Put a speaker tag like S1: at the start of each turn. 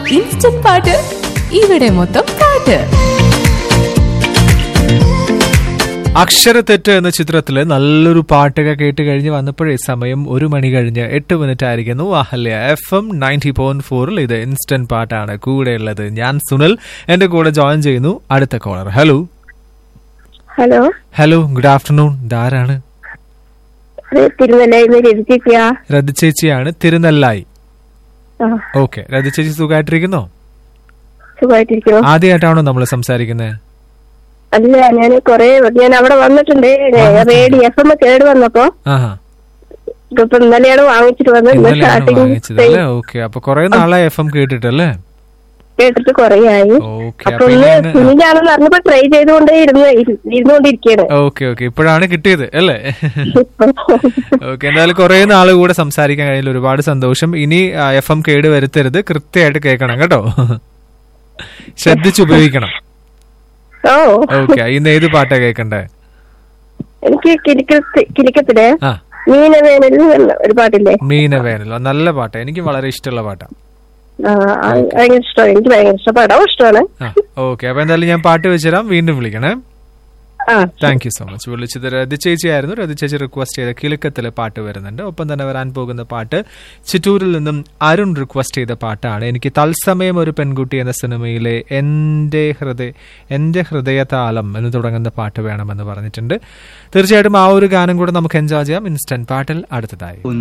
S1: instant പാട്ട് ഇവിടെ മൊത്തം പാട്ട്
S2: അക്ഷരത്തെറ്റ് എന്ന ചിത്രത്തില് നല്ലൊരു പാട്ടൊക്കെ കേട്ട് കഴിഞ്ഞ് വന്നപ്പോഴേ സമയം ഒരു മണി കഴിഞ്ഞ് എട്ട് മിനിറ്റ് ആയിരിക്കുന്നു Ahalya F M ninety point ഫോറിൽ ഇത് ഇൻസ്റ്റന്റ് പാട്ടാണ് കൂടെയുള്ളത് ഞാൻ സുനിൽ എന്റെ കൂടെ ജോയിൻ ചെയ്യുന്നു അടുത്ത caller hello
S3: hello
S2: hello good afternoon ഇതാരാണ്
S3: ഇത് തിരുനെല്ലയിൽ രചിക്കുക
S2: രതി ചേച്ചിയാണ് തിരുനെല്ലായി ഓക്കെ രതി ചേച്ചി സുഖമായിട്ടിരിക്കുന്നോ
S3: സുഖമായിട്ടിരിക്കുന്നു
S2: ആദ്യമായിട്ടാണോ നമ്മൾ സംസാരിക്കുന്നത്
S3: അല്ല ഞാൻ കൊറേ ഞാൻ അവിടെ വന്നിട്ടുണ്ട് റേഡിയോ എഫ് എം കേട് വന്നപ്പോ
S2: ആഹാ
S3: ഇപ്പൊ ഇന്നലെയാണ് വാങ്ങിച്ചിട്ട് വന്നത് ഇന്ന്
S2: ഇന്നലെയാണ് വാങ്ങിച്ചത്
S3: സ്റ്റാർട്ടിങ്
S2: അല്ലേ ഓക്കെ അപ്പൊ കുറെ നാളായി എഫ് എം കേട്ടിട്ടല്ലേ
S3: കേട്ടിട്ട് കൊറേ ആയി
S2: ഓക്കെ
S3: അപ്പൊ
S2: അപ്പൊ
S3: ഇന്ന്
S2: ഇങ്ങനെ
S3: സുനിലാണെന്ന് അറിഞ്ഞപ്പോ ട്രൈ ചെയ്തുകൊണ്ടേ ഇരുന്ന് ഇരു- ഇരുന്നുകൊണ്ടിരിക്കുകയാണ്
S2: ഓക്കെ ഓക്കെ ഇപ്പോഴാണ് കിട്ടിയത് അല്ലേ ഓക്കെ എന്തായാലും കുറെ നാൾ കൂടെ സംസാരിക്കാൻ കഴിഞ്ഞാൽ ഒരുപാട് സന്തോഷം ഇനി എഫ് എം കേട് വരുത്തരുത് കൃത്യമായിട്ട് കേൾക്കണം കേട്ടോ ശ്രദ്ധിച്ചുപയോഗിക്കണം
S3: ഓ
S2: ഓക്കെ ഇന്ന് ഏത് പാട്ടാ കേൾക്കണ്ടേ
S3: എനിക്ക് കിലിക്കത്ത് കിലിക്കത്തില്
S2: ആ
S3: മീനവേനലിൽ നിന്ന് ഒരു പാട്ടില്ലേ
S2: മീനവേനൽ നല്ല പാട്ടാ എനിക്ക് വളരെ ഇഷ്ടമുള്ള പാട്ടാ
S3: ആ ആ, ഭയങ്കര ഇഷ്ടമാണ് എനിക്ക് ഭയങ്കര ഇഷ്ടം പടവും ഇഷ്ടമാണ്
S2: ആ ഓക്കെ അപ്പൊ എന്തായാലും ഞാൻ പാട്ട് വെച്ചുതരാം വീണ്ടും വിളിക്കണേ
S3: ആ
S2: താങ്ക് യു സോ മച്ച് വിളിച്ചത് രതി ചേച്ചിയായിരുന്നു രതി ചേച്ചി റിക്വസ്റ്റ് ചെയ്ത കിലുക്കത്തിലെ പാട്ട് വരുന്നുണ്ട് ഒപ്പം തന്നെ വരാൻ പോകുന്ന പാട്ട് ചിറ്റൂരിൽ നിന്നും അരുൺ റിക്വസ്റ്റ് ചെയ്ത പാട്ടാണ് എനിക്ക് തത്സമയം ഒരു പെൺകുട്ടി എന്ന സിനിമയിലെ എന്റെ ഹൃദയ എന്റെ ഹൃദയതാളം എന്ന് തുടങ്ങുന്ന പാട്ട് വേണമെന്ന് പറഞ്ഞിട്ടുണ്ട് തീർച്ചയായിട്ടും ആ ഒരു ഗാനം കൂടെ നമുക്ക് എൻജോയ് ചെയ്യാം ഇൻസ്റ്റന്റ് പാട്ടിൽ അടുത്തതായി